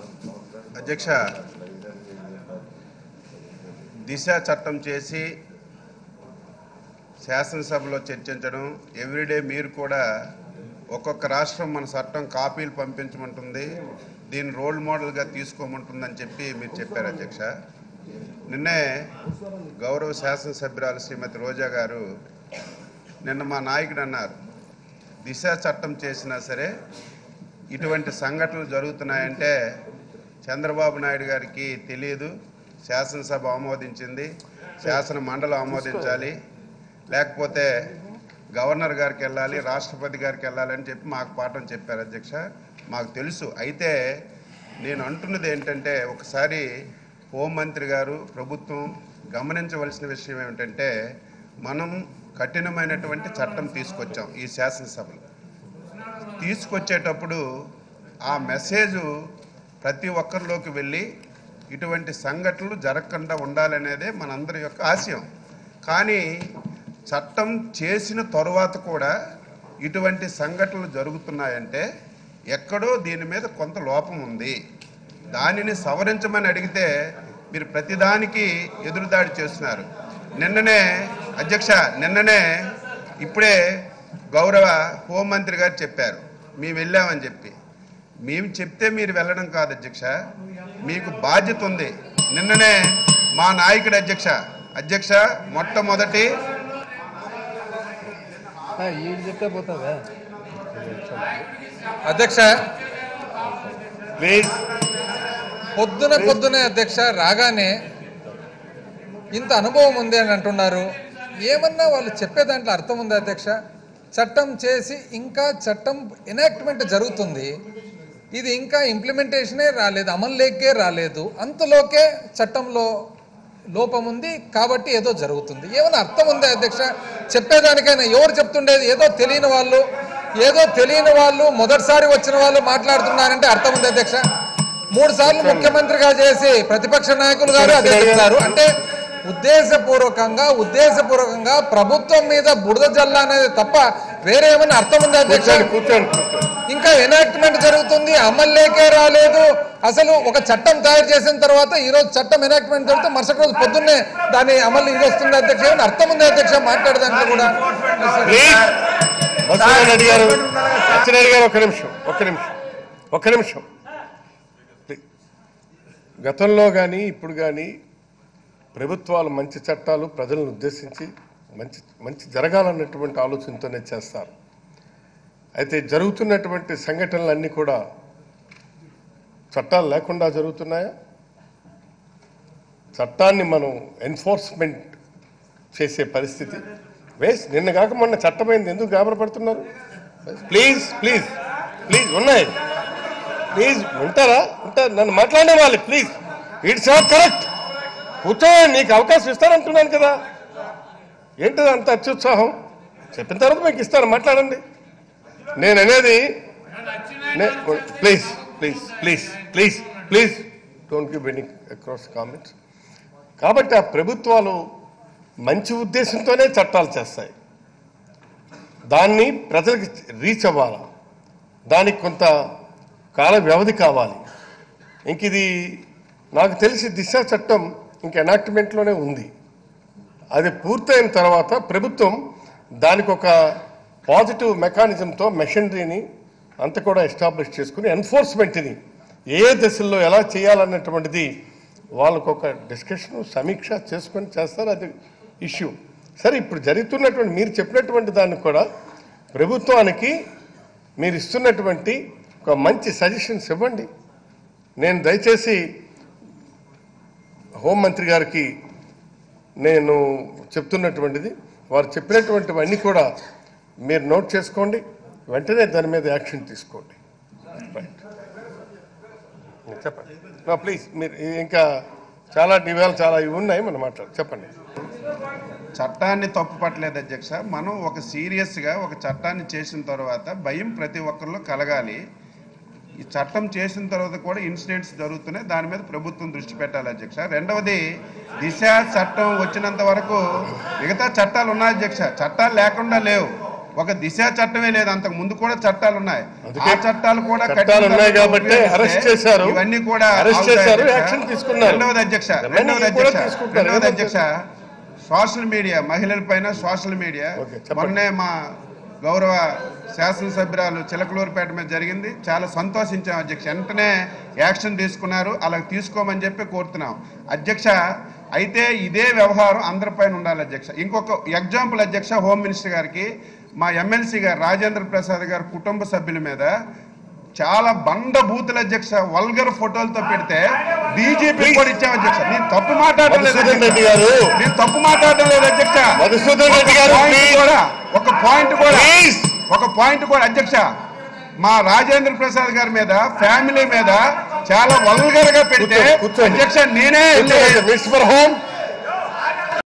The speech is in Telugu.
అధ్యక్ష దిశ చట్టం చేసి శాసనసభలో చర్చించడం ఎవ్రీడే మీరు కూడా ఒక్కొక్క రాష్ట్రం మన చట్టం కాపీలు పంపించమంటుంది దీన్ని రోల్ మోడల్గా తీసుకోమంటుందని చెప్పి మీరు చెప్పారు అధ్యక్ష నిన్నే గౌరవ శాసనసభ్యురాలు శ్రీమతి రోజా గారు నిన్న మా నాయకుడు అన్నారు దిశ చట్టం చేసినా సరే ఇటువంటి సంఘటనలు జరుగుతున్నాయంటే చంద్రబాబు నాయుడు గారికి తెలియదు శాసనసభ ఆమోదించింది శాసన మండలి ఆమోదించాలి లేకపోతే గవర్నర్ గారికి వెళ్ళాలి రాష్ట్రపతి గారికి వెళ్ళాలి అని చెప్పి మాకు పాఠం చెప్పారు అధ్యక్ష మాకు తెలుసు అయితే నేను అంటున్నది ఏంటంటే ఒకసారి హోంమంత్రి గారు ప్రభుత్వం గమనించవలసిన విషయం ఏమిటంటే మనం కఠినమైనటువంటి చట్టం తీసుకొచ్చాం ఈ శాసనసభలో తీసుకొచ్చేటప్పుడు ఆ మెసేజ్ ప్రతి ఒక్కరిలోకి వెళ్ళి ఇటువంటి సంఘటనలు జరగకుండా ఉండాలనేదే మనందరి యొక్క ఆశయం కానీ చట్టం చేసిన తరువాత కూడా ఇటువంటి సంఘటనలు జరుగుతున్నాయంటే ఎక్కడో దీని మీద కొంత లోపం ఉంది దానిని సవరించమని అడిగితే మీరు ప్రతిదానికి ఎదురుదాడి చేస్తున్నారు నిన్ననే అధ్యక్ష నిన్ననే ఇప్పుడే గౌరవ హోంమంత్రి గారు చెప్పారు మేము వెళ్ళామని చెప్పి మేము చెప్తే మీరు వెళ్ళడం కాదు అధ్యక్ష మీకు బాధ్యత ఉంది నిన్ననే మా నాయకుడు అధ్యక్ష అధ్యక్ష మొట్టమొదటి వీడు చెప్తే పోతుందా అధ్యక్ష ప్లీజ్ పొద్దున పొద్దునే అధ్యక్ష రాగానే ఇంత అనుభవం ఉంది అని అంటున్నారు ఏమన్నా వాళ్ళు చెప్పే దాంట్లో అర్థం ఉంది అధ్యక్ష చట్టం చేసి ఇంకా చట్టం ఎనాక్ట్మెంట్ జరుగుతుంది ఇది ఇంకా ఇంప్లిమెంటేషనే రాలేదు అమల్లోకే రాలేదు అంతలోకే చట్టంలో లోపం ఉంది కాబట్టి ఏదో జరుగుతుంది ఏమైనా అర్థం ఉందా అధ్యక్ష చెప్పేదానికైనా ఎవరు చెప్తుండేది ఏదో తెలియని వాళ్ళు ఏదో తెలియని వాళ్ళు మొదటిసారి వచ్చిన వాళ్ళు మాట్లాడుతున్నారంటే అర్థం ఉంది అధ్యక్ష మూడు సార్లు ముఖ్యమంత్రిగా చేసి ప్రతిపక్ష నాయకులు గారు అదే చెప్తారు అంటే ఉద్దేశపూర్వకంగా ఉద్దేశపూర్వకంగా ప్రభుత్వం మీద బురద జల్ల అనేది తప్ప వేరే ఏమైనా అర్థం ఉందా అధ్యక్ష కూర్చోండి కూర్చోండి కూర్చోండి ఇంకా ఎనాక్ట్మెంట్ జరుగుతుంది అమల్లోకే రాలేదు అసలు ఒక చట్టం తయారు చేసిన తర్వాత ఈ రోజు చట్టం ఎనాక్ట్మెంట్ జరిగితే మరుసటి రోజు పొద్దున్నే దాని అమలు ఇది వస్తుంది అధ్యక్ష ఏమైనా అర్థం ఉంది అధ్యక్ష మాట్లాడదాంట్లో కూడా ప్లీజ్ బసవరెడ్డి గారు బసవరెడ్డి గారు ఒక నిమిషం ఒక నిమిషం ఒక నిమిషం ప్లీజ్. గతంలో కానీ ఇప్పుడు కానీ ప్రభుత్వాలు మంచి చట్టాలు ప్రజలను ఉద్దేశించి మంచి మంచి జరగాలన్నటువంటి ఆలోచనతోనే చేస్తారు అయితే జరుగుతున్నటువంటి సంఘటనలన్నీ కూడా చట్టాలు లేకుండా జరుగుతున్నాయా చట్టాన్ని మనం ఎన్ఫోర్స్మెంట్ చేసే పరిస్థితి వేస్ నిన్న కాక మొన్న చట్టమైంది ఎందుకు గాబరపడుతున్నారు ప్లీజ్ ప్లీజ్ ప్లీజ్ ఉన్నాయి ప్లీజ్ ఉంటారా ఉంటారు నన్ను మాట్లాడే వాళ్ళు ప్లీజ్ ఇట్స్ నాట్ కరెక్ట్ కూర్చో నీకు అవకాశం ఇస్తానంటున్నాను కదా ఏంటిది అంత అత్యుత్సాహం చెప్పిన తర్వాత మీకు ఇస్తాను మాట్లాడండి నేను అనేది please please please please please don't give any across comments కాబట్టి ఆ ప్రభుత్వాలు మంచి ఉద్దేశంతోనే చట్టాలు చేస్తాయి దాన్ని ప్రజలకు రీచ్ అవ్వాలా దానికి కొంత కాల వ్యవధి కావాలి ఇంక ఇది నాకు తెలిసి దిశ చట్టం ఇంక ఎనాక్ట్మెంట్లోనే ఉంది అది పూర్తయిన తర్వాత ప్రభుత్వం దానికి ఒక పాజిటివ్ మెకానిజంతో మెషనరీని అంత కూడా ఎస్టాబ్లిష్ చేసుకుని ఎన్ఫోర్స్మెంట్ని ఏ దశల్లో ఎలా చేయాలన్నటువంటిది వాళ్ళకు ఒక డిస్కషన్ సమీక్ష చేసుకొని చేస్తారు అది ఇష్యూ సరే ఇప్పుడు జరుగుతున్నటువంటి మీరు చెప్పినటువంటి దాన్ని కూడా ప్రభుత్వానికి మీరు ఇస్తున్నటువంటి ఒక మంచి సజెషన్స్ ఇవ్వండి నేను దయచేసి హోంమంత్రి గారికి నేను చెప్తున్నటువంటిది వారు చెప్పినటువంటివన్నీ కూడా మీరు నోట్ చేసుకోండి వెంటనే దాని మీద యాక్షన్ తీసుకోండి రైట్ చెప్పండి ప్లీజ్ మీరు ఇంకా చాలా నివేళ చాలా ఇవి ఉన్నాయి మనం మాట్లాడు చెప్పండి చట్టాన్ని తప్పు పట్టలేదు అధ్యక్ష మనం ఒక సీరియస్గా ఒక చట్టాన్ని చేసిన తర్వాత భయం ప్రతి ఒక్కరిలో కలగాలి ఈ చట్టం చేసిన తర్వాత కూడా ఇన్సిడెంట్స్ జరుగుతున్నాయి దాని మీద ప్రభుత్వం దృష్టి పెట్టాలి అధ్యక్ష రెండవది దిశ చట్టం వచ్చినంత వరకు మిగతా చట్టాలు ఉన్నాయి అధ్యక్ష చట్టాలు లేకుండా లేవు ఒక దిశ చట్టమే లేదు అంతకు ముందు కూడా చట్టాలు ఉన్నాయి అందుకే ఆ చట్టాలు కూడా చట్టాలు కఠినంగా ఉన్నాయి కాబట్టే ఉపయోగిస్తే అరెస్ట్ చేశారు. ఇవన్నీ కూడా అరెస్ట్ అవుతాయి చేశారు, అధ్యక్ష. యాక్షన్ తీసుకున్నారు. రెండవది అధ్యక్ష ఇవన్నీ రెండవది కూడా అధ్యక్ష తీసుకుంటారు. రెండవది ఏమవుతుంది? అధ్యక్ష సోషల్ మీడియా మహిళల పైన సోషల్ మీడియా ఓకే, చెప్పండి. మొన్నే మా గౌరవ శాసనసభ్యురాలు చిలకలూరుపేట మీద జరిగింది చాలా సంతోషించాం అధ్యక్ష వెంటనే యాక్షన్ తీసుకున్నారు అలా తీసుకోమని చెప్పి కోరుతున్నాం అధ్యక్ష అయితే ఇదే వ్యవహారం అందరిపైన ఉండాలి అధ్యక్ష ఇంకొక ఎగ్జాంపుల్ అధ్యక్ష హోమ్ మినిస్టర్ గారికి మా ఎమ్మెల్సీ గారు రాజేంద్ర ప్రసాద్ గారి కుటుంబ సభ్యుల మీద చాలా బండ బూతుల అధ్యక్ష వల్గర్ ఫోటోలతో పెడితే బీజేపీ కూడా ఇచ్చాం అధ్యక్ష నేను తప్పు మాట్లాడడం లేదు మధుసూదన్ అధ్యక్ష. రెడ్డి గారు. నేను తప్పు మాట్లాడడం లేదు అధ్యక్ష మధుసూదన్ రెడ్డి ఒక గారు, పాయింట్ please. కూడా ఒక పాయింట్ కూడా Please. ఒక పాయింట్ కూడా అధ్యక్ష మా రాజేంద్ర ప్రసాద్ గారి మీద ఫ్యామిలీ మీద చాలా వల్గర్ గా పెడితే కూర్చోండి, కూర్చోండి. అధ్యక్ష నేనే వెళ్ళి మినిస్టర్ ఫర్ హోమ్